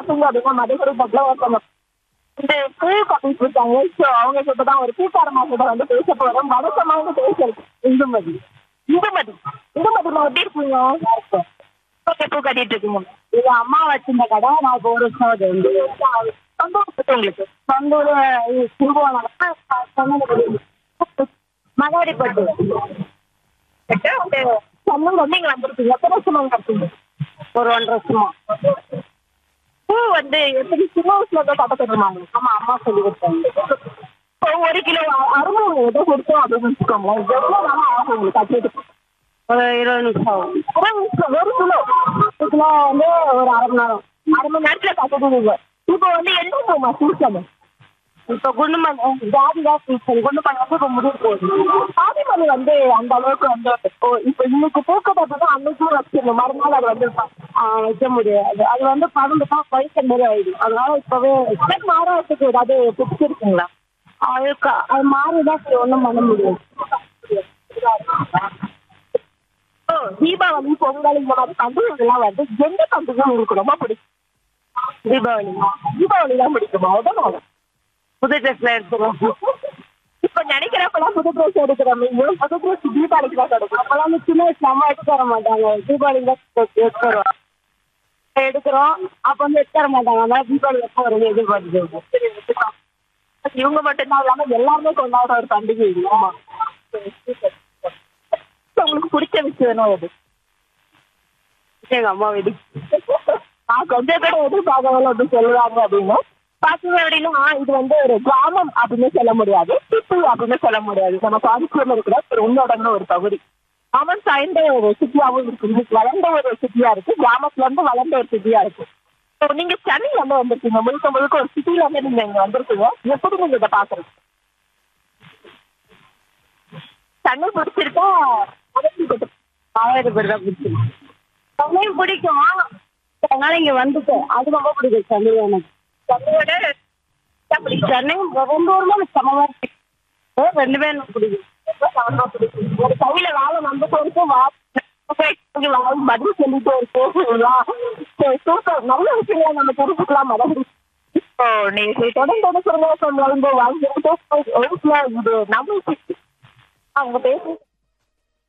பேசுங்க அப்படின்னா மதுரை பட்டில ஒருத்தவங்க இந்த பூ கட்டிட்டு இருக்காங்க ஸோ அவங்க கிட்ட தான் ஒரு பூக்காரமா கிட்ட வந்து பேச போறோம் வழக்கமாக பேசுறது இந்துமதி இந்துமதி இந்துமதிமா எப்படி இருக்கீங்க ஓகே பூ கட்டிட்டு இருக்கீங்க இது அம்மா வச்சிருந்த கடை நான் இப்போ ஒரு வருஷம் அது வந்து சொந்த ஊர் உங்களுக்கு சொந்த ஊர் கும்பகோணம் மகாடிப்பட்டு சொந்தம் வந்து இங்க வந்திருக்கீங்க எத்தனை வருஷமா கட்டுங்க ஒரு ஒன்றரை வருஷமா பூ வந்து எப்படி சின்ன வயசுல தான் கட்ட தெரியுமாங்க ஆமா அம்மா சொல்லி கொடுத்தாங்க இப்போ ஒரு கிலோ அறுநூறு ஏதோ கொடுத்தோம் அப்படின்னு வச்சுக்கோங்களேன் எவ்வளோ நாளும் ஆகும் உங்களுக்கு கட்டிட்டு ஒரு இருபது நிமிஷம் ஆகும் இருபது நிமிஷம் ஒரு கிலோ ஒரு கிலோ வந்து ஒரு அரை மணி நேரம் அரை மணி நேரத்துல கட்டிடுவீங்க இப்போ வந்து என்ன போமா சீசன் இப்போ குண்டுமணி ஜாதி தான் சீசன் குண்டுமணி வந்து இப்போ முடிவு போகுது ஜாதி மணி வந்து அந்த அளவுக்கு வந்து இப்போ இப்போ இன்னைக்கு பூக்கட்டை தான் அன்னைக்கும் வச்சிருந்தோம் மறுநாள் அது வந்து ஆ, வைக்க முடியாது அது வந்து பறந்து தான் பழுத்த மாதிரி ஆயிடும் அதனால இப்பவே மாறத்துக்கு ஏதாவது டிப்ஸ் இருக்குங்களா அது க- அது மாறிதான் சரி ஒன்றும் பண்ண முடியாது ஓ, தீபாவளி பொங்கல் இந்த மாதிரி பண்டிகைகள்லாம் வந்து எந்த பண்டிகை உங்களுக்கு ரொம்ப பிடிக்கும் தீபாவளி தீபாவளி தான் பிடிக்குமா உடனே புது ட்ரெஸ்ல எடுத்துருவோம் இப்ப நினைக்கிறப்பெல்லாம் புது ட்ரெஸ் எடுக்கிறோம் இவ்வளவு புது ட்ரெஸ் தீபாவளிக்கு தான் எடுக்கும் அப்பெல்லாம் வந்து சின்ன வயசுல அம்மா எடுத்து தர மாட்டாங்க தீபாவளிக்கு தான் எடுத்துறோம் எடுக்கிறோம் அப்ப வந்து எடுத்து தர மாட்டாங்க அதனால தீபாவளி எப்போ வருது எதிர்பார்த்து சரி எடுத்துக்கலாம் இவங்க மட்டும்தான் இல்லாம எல்லாருமே கொண்டாடுற ஒரு பண்டிகை இது. ஆமா சரி, super. உங்களுக்கு பிடிச்ச விஷயம் என்ன அது எங்க அம்மா வீடு நான் கொஞ்சம் கூட எதிர்பார்க்கவில்லை அப்படி சொல்லுவாங்க அப்படின்னு பார்த்தீங்க அப்படின்னா இது வந்து ஒரு கிராமம் அப்படின்னு சொல்ல முடியாது சிட்டி அப்படின்னு சொல்ல முடியாது நம்ம கோயம்புத்தூர்ல இருக்கிற ஒரு உன்னோடன ஒரு பகுதி அவன் சாய்ந்த ஒரு சிட்டியாவும் இருக்கு இன்னைக்கு வளர்ந்த ஒரு சிட்டியா இருக்கு கிராமத்துல இருந்து வளர்ந்த ஒரு சிட்டியா இருக்கு ஸோ நீங்க சென்னையில இருந்து வந்திருக்கீங்க முழுக்க முழுக்க ஒரு சிட்டில இருந்து நீங்க இங்க வந்திருக்கீங்க எப்படி நீங்க இதை பாக்குறீங்க சென்னை பிடிச்சிருக்கா ஆயிரம் பேர் தான் பிடிச்சிருக்கு சென்னையும் பிடிக்கும் அதனால இங்க வந்துட்டேன் அது ரொம்ப பிடிக்கும் சென்னை எனக்கு சென்னையோட சென்னை ரெண்டு ஊர்ல எனக்கு சமமா இருக்கு ரெண்டுமே எனக்கு பிடிக்கும் ரொம்ப பிடிக்கும் ஒரு கையில வேலை வந்துட்டு இருக்கும் வா பதில் சொல்லிட்டு இருக்கு சூப்பர் நல்ல விஷயங்களை நம்ம தெரிஞ்சுக்கலாம் மதம் இப்போ நீங்க தொடர்ந்து சொல்லுங்க வாங்கிட்டு இது நம்ம அவங்க பேசி